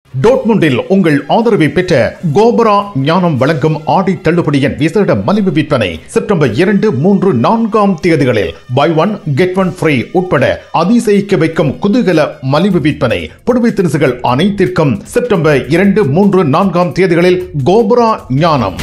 டோட்முண்டில் உங்கள் ஆதரவை பெற்ற கோபரா ஞானம் வழங்கும் ஆடி தள்ளுபடியின் விசேட மலிவு விற்பனை செப்டம்பர் இரண்டு மூன்று நான்காம் தேதிகளில் buy one get one free உட்பட அதிசயிக்க வைக்கும் குதூகல மலிவு விற்பனை புதுவை திரிசுகள் அனைத்திற்கும் செப்டம்பர் இரண்டு மூன்று நான்காம் தேதிகளில் கோபரா ஞானம்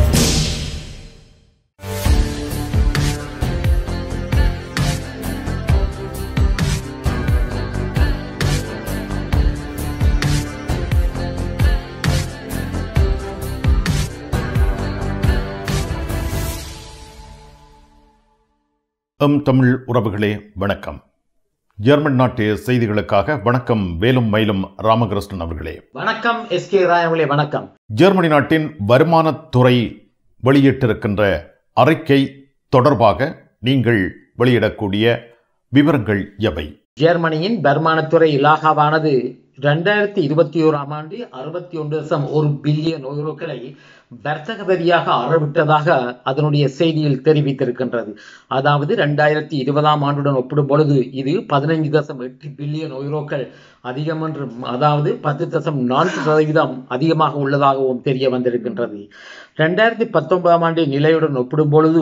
எம் தமிழ் உறவுகளே வணக்கம் ஜெர்மன் நாட்டு செய்திகளுக்காக வணக்கம் வேலும் மயிலும் ராமகிருஷ்ணன் அவர்களே வணக்கம் எஸ் கே ராயவர்களே வணக்கம் ஜெர்மனி நாட்டின் வருமானத்துறை வெளியிட்டிருக்கின்ற அறிக்கை தொடர்பாக நீங்கள் வெளியிடக்கூடிய விவரங்கள் எவை ஜெர்மனியின் வருமானத்துறை இலாகாவானது இரண்டாயிரத்தி இருபத்தி ஓராம் ஆண்டு அறுபத்தி ஒன்று தசம் ஒரு பில்லியன் யூரோக்களை வர்த்தக வரியாக அறவிட்டதாக அதனுடைய செய்தியில் தெரிவித்திருக்கின்றது அதாவது இரண்டாயிரத்தி இருபதாம் ஆண்டுடன் ஒப்பிடும் பொழுது இது பதினைஞ்சு தசம் எட்டு பில்லியன் யூரோக்கள் அதிகம் என்று அதாவது பத்து தசம் நான்கு சதவீதம் அதிகமாக உள்ளதாகவும் தெரிய வந்திருக்கின்றது ரெண்டாயிரத்தி பத்தொன்பதாம் ஆண்டு நிலையுடன் ஒப்பிடும் பொழுது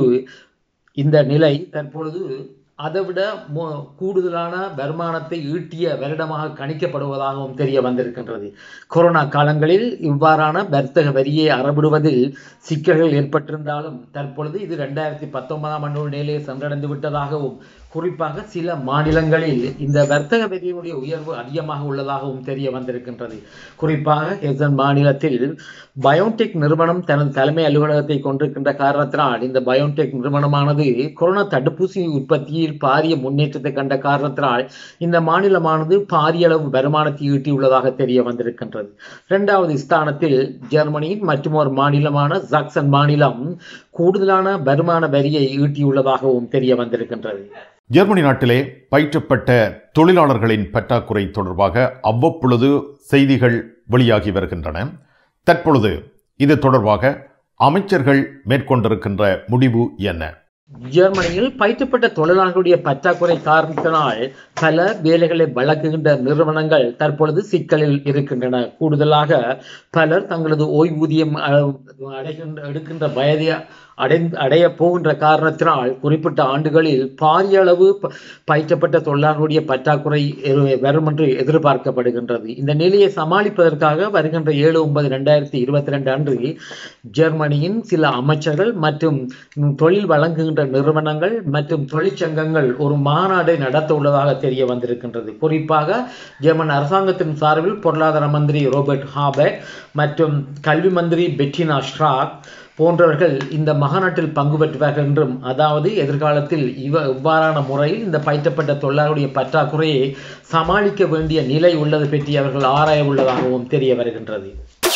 இந்த நிலை தற்பொழுது அதைவிட மோ- கூடுதலான வருமானத்தை ஈட்டிய வருடமாக கணிக்கப்படுவதாகவும் தெரிய வந்திருக்கின்றது கொரோனா காலங்களில் இவ்வாறான வர்த்தக வரியை அறவிடுவதில் சிக்கல்கள் ஏற்பட்டிருந்தாலும் தற்பொழுது இது ரெண்டாயிரத்தி பத்தொன்பதாம் ஆண்டு நிலையை சென்றடைந்து விட்டதாகவும் குறிப்பாக சில மாநிலங்களில் இந்த வர்த்தக வரியினுடைய உயர்வு அதிகமாக உள்ளதாகவும் தெரிய வந்திருக்கின்றது குறிப்பாக ஹெசன் மாநிலத்தில் பயோடெக் நிறுவனம் தனது தலைமை அலுவலகத்தை கொண்டிருக்கின்ற காரணத்தினால் இந்த பயோடெக் நிறுவனமானது கொரோனா தடுப்பூசி உற்பத்தியில் பாரிய முன்னேற்றத்தை கண்ட காரணத்தினால் இந்த மாநிலமானது பாரிய அளவு வருமானத்தை ஈட்டியுள்ளதாக தெரிய வந்திருக்கின்றது இரண்டாவது ஸ்தானத்தில் ஜெர்மனியின் மற்றொரு மாநிலமான ஜாக்சன் மாநிலம் கூடுதலான வருமான வரியை ஈட்டியுள்ளதாகவும் தெரிய வந்திருக்கின்றது ஜெர்மனி நாட்டிலே பயிற்றப்பட்ட தொழிலாளர்களின் பற்றாக்குறை தொடர்பாக அவ்வப்பொழுது செய்திகள் வெளியாகி வருகின்றன தற்பொழுது இது தொடர்பாக அமைச்சர்கள் மேற்கொண்டிருக்கின்ற முடிவு என்ன ஜெர்மனியில் பயிற்றப்பட்ட தொழிலாளர்களுடைய பற்றாக்குறை காரணத்தினால் பல வேலைகளை வழங்குகின்ற நிறுவனங்கள் தற்பொழுது சிக்கலில் இருக்கின்றன கூடுதலாக பலர் தங்களது ஓய்வூதியம் அஹ், அடைகின்ற எடுக்கின்ற வயதை அடை அடைய போகின்ற காரணத்தினால் குறிப்பிட்ட ஆண்டுகளில் பாரிய அளவு ப- பயிற்றப்பட்ட தொழிலாளர்களுடைய பற்றாக்குறை எரு- வரும் என்று எதிர்பார்க்கப்படுகின்றது இந்த நிலையை சமாளிப்பதற்காக வருகின்ற ஏழு ஒன்பது ரெண்டாயிரத்தி இருபத்தி ரெண்டு அன்று ஜெர்மனியின் சில அமைச்சர்கள் மற்றும் ம், தொழில் வழங்குகின்ற நிறுவனங்கள் மற்றும் தொழிற்சங்கங்கள் ஒரு மாநாடை நடத்த உள்ளதாக தெரிய வந்திருக்கின்றது குறிப்பாக ஜெர்மன் அரசாங்கத்தின் சார்பில் பொருளாதார மந்திரி ரோபர்ட் ஹாபெக் மற்றும் கல்வி மந்திரி பெட்டினா ஷ்ராக் போன்றவர்கள் இந்த மகாநாட்டில் பங்கு பெற்றுவார்கள் என்றும் அதாவது எதிர்காலத்தில் இவ இவ்வாறான முறையில் இந்த பயிற்றப்பட்ட தொழிலாளருடைய பற்றாக்குறையை சமாளிக்க வேண்டிய நிலை உள்ளது பற்றி அவர்கள் ஆராய உள்ளதாகவும் தெரிய வருகின்றது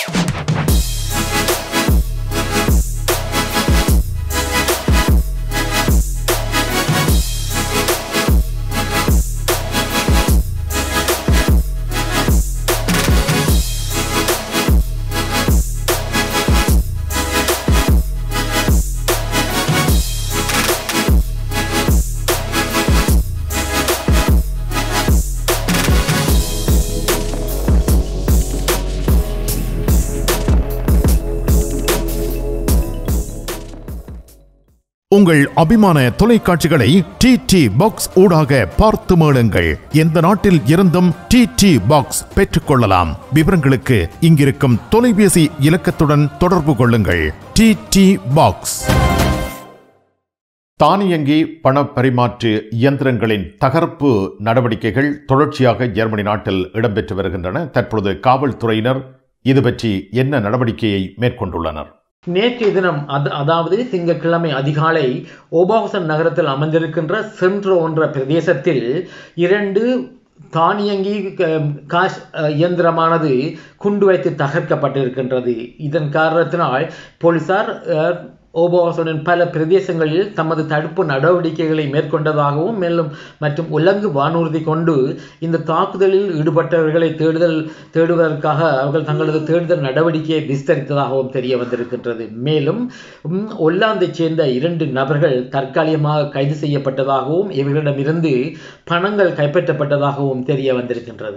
உங்கள் அபிமான தொலைக்காட்சிகளை டி டி பாக்ஸ் ஊடாக பார்த்து மேளுங்கள் எந்த நாட்டில் இருந்தும் டி டி பாக்ஸ் பெற்றுக்கொள்ளலாம் விவரங்களுக்கு இங்கிருக்கும் தொலைபேசி இலக்கத்துடன் தொடர்பு கொள்ளுங்கள் டி டி பாக்ஸ் தானியங்கி பண பரிமாற்று இயந்திரங்களின் தகர்ப்பு நடவடிக்கைகள் தொடர்ச்சியாக ஜெர்மனி நாட்டில் இடம்பெற்று வருகின்றன தற்பொழுது காவல்துறையினர் இது பற்றி என்ன நடவடிக்கையை மேற்கொண்டுள்ளனர் நேற்றைய தினம் அது அதாவது திங்கட்கிழமை அதிகாலை ஓபாசன் நகரத்தில் அமைந்திருக்கின்ற சென்ட்ரோ என்ற பிரதேசத்தில் இரண்டு தானியங்கி க- காஷ் அஹ், இயந்திரமானது குண்டு வைத்து தகர்க்கப்பட்டிருக்கின்றது இதன் காரணத்தினால் போலீசார் அஹ், ஓபோசனின் பல பிரதேசங்களில் தமது தடுப்பு நடவடிக்கைகளை மேற்கொண்டதாகவும் மேலும் மற்றும் உலங்கு வானூர்தி கொண்டு இந்த தாக்குதலில் ஈடுபட்டவர்களை தேடுதல் தேடுவதற்காக அவர்கள் தங்களது தேடுதல் நடவடிக்கையை விஸ்தரித்ததாகவும் தெரிய வந்திருக்கின்றது மேலும் ம், ஒல்லாந்தைச் சேர்ந்த இரண்டு நபர்கள் தற்காலிகமாக கைது செய்யப்பட்டதாகவும் இவர்களிடமிருந்து பணங்கள் கைப்பற்றப்பட்டதாகவும் தெரிய வந்திருக்கின்றது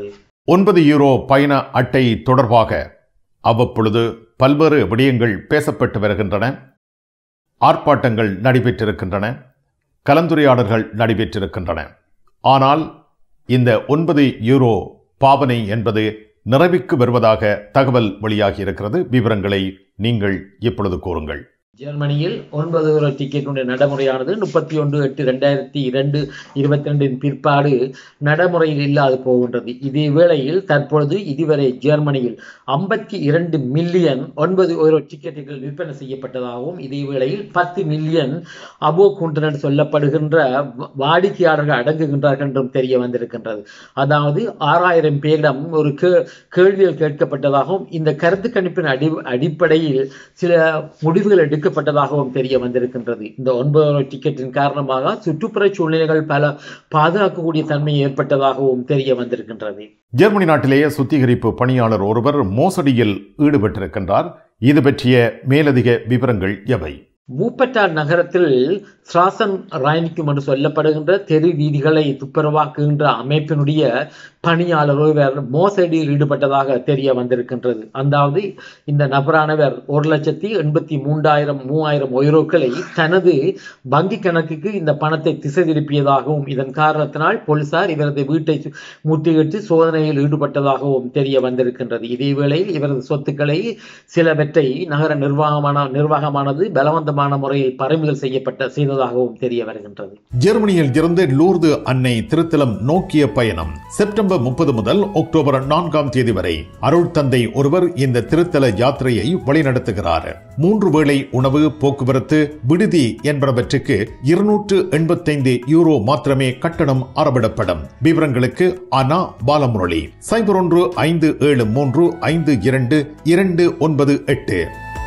ஒன்பது யூரோ பயண அட்டை தொடர்பாக அவ்வப்பொழுது பல்வேறு விடயங்கள் பேசப்பட்டு வருகின்றன ஆர்ப்பாட்டங்கள் நடைபெற்றிருக்கின்றன கலந்துரையாடல்கள் நடைபெற்றிருக்கின்றன ஆனால் இந்த ஒன்பது யூரோ பாவனை என்பது நிறைவுக்கு வருவதாக தகவல் வெளியாகியிருக்கிறது விவரங்களை நீங்கள் இப்பொழுது கூறுங்கள் ஜெர்மனியில் ஒன்பது ஒரு டிக்கெட்டுடைய நடைமுறையானது முப்பத்தி ஒன்று எட்டு ரெண்டாயிரத்தி இரண்டு இருபத்தி ரெண்டின் பிற்பாடு நடைமுறையில் இல்லாது போகின்றது இதே வேளையில் தற்பொழுது இதுவரை ஜெர்மனியில் ஐம்பத்தி இரண்டு மில்லியன் ஒன்பது ஒரு டிக்கெட்டுகள் விற்பனை செய்யப்பட்டதாகவும் இதே வேளையில் பத்து மில்லியன் அபோ குண்டனர் சொல்லப்படுகின்ற வாடிக்கையாளர்கள் அடங்குகின்றார்கள் என்றும் தெரிய வந்திருக்கின்றது அதாவது ஆறாயிரம் பேரிடம் ஒரு கே கேள்விகள் கேட்கப்பட்டதாகவும் இந்த கருத்து கணிப்பின் அடி அடிப்படையில் சில முடிவுகள் எடுக்க எடுக்கப்பட்டதாகவும் தெரிய வந்திருக்கின்றது இந்த ஒன்பது டிக்கெட்டின் காரணமாக சுற்றுப்புற சூழ்நிலைகள் பல பாதுகாக்கக்கூடிய தன்மை ஏற்பட்டதாகவும் தெரிய வந்திருக்கின்றது ஜெர்மனி நாட்டிலேயே சுத்திகரிப்பு பணியாளர் ஒருவர் மோசடியில் ஈடுபட்டிருக்கின்றார் இது பற்றிய மேலதிக விவரங்கள் எவை மூப்பட்டார் நகரத்தில் ஸ்ராசன் ராயனிக்கும் என்று சொல்லப்படுகின்ற தெரு வீதிகளை துப்புரவாக்குகின்ற அமைப்பினுடைய பணியாளர் ஒருவர் மோசடியில் ஈடுபட்டதாக தெரிய வந்திருக்கின்றது அதாவது இந்த நபரானவர் ஒரு லட்சத்தி எண்பத்தி மூன்றாயிரம் மூவாயிரம் ஒய்ரோக்களை தனது வங்கி கணக்குக்கு இந்த பணத்தை திசை திருப்பியதாகவும் இதன் காரணத்தினால் போலீசார் இவரது வீட்டை முற்றுகிட்டு சோதனையில் ஈடுபட்டதாகவும் தெரிய வந்திருக்கின்றது இதேவேளையில் இவரது சொத்துக்களை சிலவற்றை நகர நிர்வாகமான நிர்வாகமானது பலவந்தமான முறையில் பறிமுதல் செய்யப்பட்ட செய்ததாகவும் தெரிய வருகின்றது ஜெர்மனியில் இருந்து லூர்து அன்னை திருத்தலம் நோக்கிய பயணம் செப்டம்பர் முப்பது முதல் அக்டோபர் நான்காம் தேதி வரை அருள் தந்தை ஒருவர் இந்த திருத்தல யாத்திரையை வழிநடத்துகிறார் மூன்று வேளை உணவு போக்குவரத்து விடுதி என்பவற்றுக்கு இருநூற்று எண்பத்தைந்து யூரோ மாத்திரமே கட்டணம் அறவிடப்படும் விவரங்களுக்கு அனா பாலமுரளி சைபர் ஒன்று ஐந்து ஏழு மூன்று ஐந்து இரண்டு இரண்டு ஒன்பது எட்டு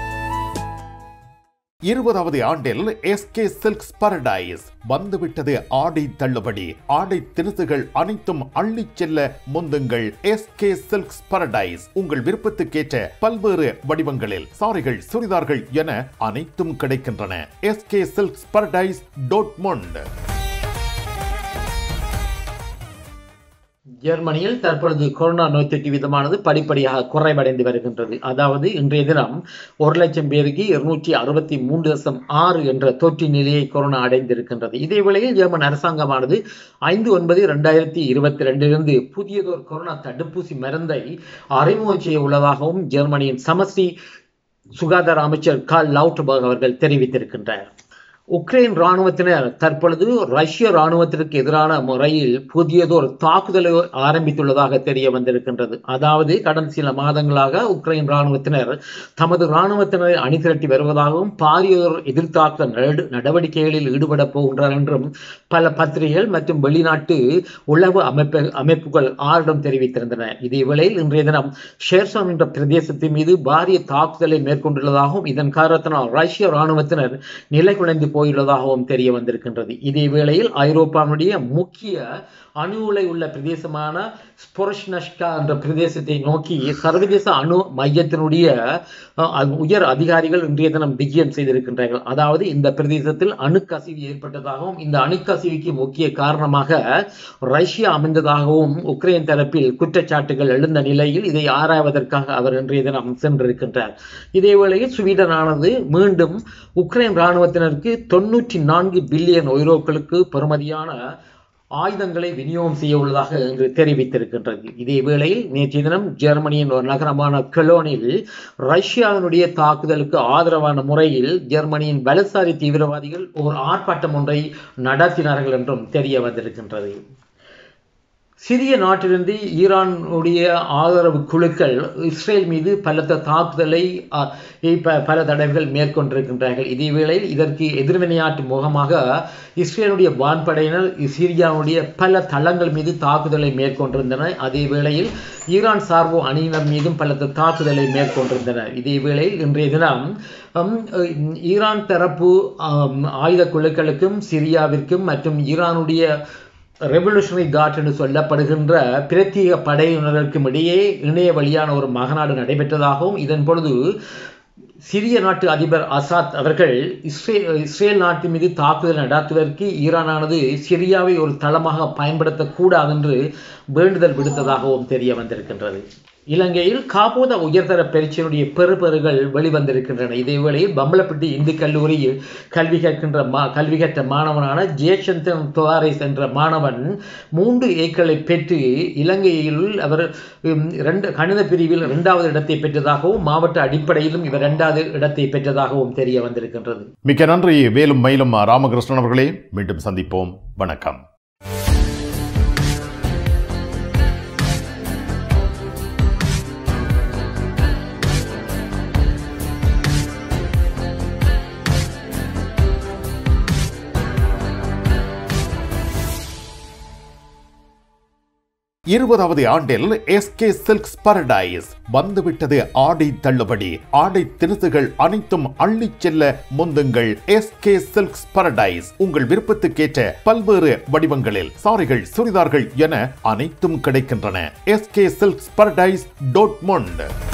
இருபதாவது ஆண்டில் எஸ்கே சில்க்ஸ் பரடைஸ் வந்துவிட்டது ஆடை தள்ளுபடி ஆடை திருத்துகள் அனைத்தும் அள்ளிச் செல்ல முந்துங்கள் எஸ்கே சில்க்ஸ் பரடைஸ் உங்கள் விருப்பத்துக்கேற்ற பல்வேறு வடிவங்களில் சாரிகள் சுடிதார்கள் என அனைத்தும் கிடைக்கின்றன எஸ்கே சில்க்ஸ் பரடைஸ் டோட் ஜெர்மனியில் தற்பொழுது கொரோனா நோய் தொற்று விதமானது படிப்படியாக குறைவடைந்து வருகின்றது அதாவது இன்றைய தினம் ஒரு லட்சம் பேருக்கு இருநூற்றி அறுபத்தி மூன்று தசம் ஆறு என்ற தொற்று நிலையை கொரோனா அடைந்திருக்கின்றது இதே வேளையில் ஜெர்மன் அரசாங்கமானது ஐந்து ஒன்பது இரண்டாயிரத்தி இருபத்தி ரெண்டிலிருந்து புதியதொரு கொரோனா தடுப்பூசி மருந்தை அறிமுகம் செய்ய உள்ளதாகவும் ஜெர்மனியின் சமஸ்டி சுகாதார அமைச்சர் கால் லவுட்பர்க் அவர்கள் தெரிவித்திருக்கின்றார் உக்ரைன் இராணுவத்தினர் தற்பொழுது ரஷ்ய இராணுவத்திற்கு எதிரான முறையில் புதியதொரு தாக்குதலை ஆரம்பித்துள்ளதாக தெரிய வந்திருக்கின்றது அதாவது கடந்த சில மாதங்களாக உக்ரைன் இராணுவத்தினர் தமது இராணுவத்தினரை அணிதிரட்டி வருவதாகவும் பாரியதொரு எதிர்த்தாக்க நடவடிக்கைகளில் ஈடுபட போகின்றனர் என்றும் பல பத்திரிகைகள் மற்றும் வெளிநாட்டு உளவு அமைப்பு அமைப்புகள் ஆரிடம் தெரிவித்திருந்தன இதே வேளையில் இன்றைய தினம் ஷேர்சான் என்ற பிரதேசத்தின் மீது பாரிய தாக்குதலை மேற்கொண்டுள்ளதாகவும் இதன் காரணத்தினால் ரஷ்ய இராணுவத்தினர் நிலை குலைந்து போயுள்ளதாகவும் தெரிய வந்திருக்கின்றது இதே வேளையில் ஐரோப்பாவுடைய முக்கிய அணு உலை உள்ள பிரதேசமான ஸ்பொரஷ்னஷ்கா என்ற பிரதேசத்தை நோக்கி சர்வதேச அணு மையத்தினுடைய உயர் அதிகாரிகள் இன்றைய தினம் விஜயம் செய்திருக்கின்றார்கள் அதாவது இந்த பிரதேசத்தில் அணுக்கசிவு ஏற்பட்டதாகவும் இந்த அணுக்கசிவுக்கு முக்கிய காரணமாக ரஷ்யா அமைந்ததாகவும் உக்ரைன் தரப்பில் குற்றச்சாட்டுகள் எழுந்த நிலையில் இதை ஆராய்வதற்காக அவர் இன்றைய தினம் சென்றிருக்கின்றார் இதேவேளையில் ஸ்வீடனானது மீண்டும் உக்ரைன் இராணுவத்தினருக்கு தொன்னூற்றி நான்கு பில்லியன் ஒய்ரோக்களுக்கு பெறுமதியான ஆயுதங்களை விநியோகம் செய்ய உள்ளதாக என்று தெரிவித்திருக்கின்றது இதே வேளையில் நேற்றைய தினம் ஜெர்மனியின் ஒரு நகரமான கெலோனில் ரஷ்யாவினுடைய தாக்குதலுக்கு ஆதரவான முறையில் ஜெர்மனியின் வலசாரி தீவிரவாதிகள் ஒரு ஆர்ப்பாட்டம் ஒன்றை நடத்தினார்கள் என்றும் தெரிய வந்திருக்கின்றது சிறிய நாட்டிலிருந்து ஈரானுடைய ஆதரவு குழுக்கள் இஸ்ரேல் மீது பலத்த தாக்குதலை பல தடவைகள் மேற்கொண்டிருக்கின்றார்கள் இதே வேளையில் இதற்கு எதிர்வினையாற்றும் முகமாக இஸ்ரேலுடைய வான்படையினர் சிரியாவுடைய பல தளங்கள் மீது தாக்குதலை மேற்கொண்டிருந்தனர் அதே வேளையில் ஈரான் சார்பு அணியினர் மீதும் பலத்த தாக்குதலை மேற்கொண்டிருந்தனர் இதே வேளையில் இன்றைய தினம் ஈரான் தரப்பு ஆயுத குழுக்களுக்கும் சிரியாவிற்கும் மற்றும் ஈரானுடைய ரெவல்யூஷனரி காட் என்று சொல்லப்படுகின்ற பிரத்யேக படையினருக்கும் இடையே இணைய வழியான ஒரு மகநாடு நடைபெற்றதாகவும் இதன் பொழுது சிரிய நாட்டு அதிபர் அசாத் அவர்கள் இஸ்ரே இஸ்ரேல் நாட்டு மீது தாக்குதல் நடாத்துவதற்கு ஈரானானது சிரியாவை ஒரு தளமாக பயன்படுத்தக்கூடாது என்று வேண்டுதல் விடுத்ததாகவும் தெரிய வந்திருக்கின்றது இலங்கையில் காபோத உயர்தர பரீட்சையினுடைய பெறுபெறுகள் வெளிவந்திருக்கின்றன இதேவேளையில் பம்பலப்பட்டி இந்து கல்லூரியில் கல்வி கற்கின்ற மா கல்வி கற்ற மாணவனான ஜெயசந்தன் துவாரிஸ் என்ற மாணவன் மூன்று ஏக்களை பெற்று இலங்கையில் அவர் உம், இரண்டு கணித பிரிவில் இரண்டாவது இடத்தை பெற்றதாகவும் மாவட்ட அடிப்படையிலும் இவர் இரண்டாவது இடத்தை பெற்றதாகவும் தெரிய வந்திருக்கின்றது மிக்க நன்றி வேலும் மயிலும் ராமகிருஷ்ணன் அவர்களே மீண்டும் சந்திப்போம் வணக்கம் இருபதாவது ஆண்டில் எஸ்கே சில்க்ஸ் பரடைஸ் வந்துவிட்டது ஆடை தள்ளுபடி ஆடை திணுசுகள் அனைத்தும் அள்ளிச் செல்ல முந்துங்கள் எஸ்கே சில்க்ஸ் பரடைஸ் உங்கள் விருப்பத்துக்கேற்ற பல்வேறு வடிவங்களில் சாரிகள் சுடிதார்கள் என அனைத்தும் கிடைக்கின்றன எஸ்கே சில்க்ஸ் பரடைஸ் டோட்மொண்ட்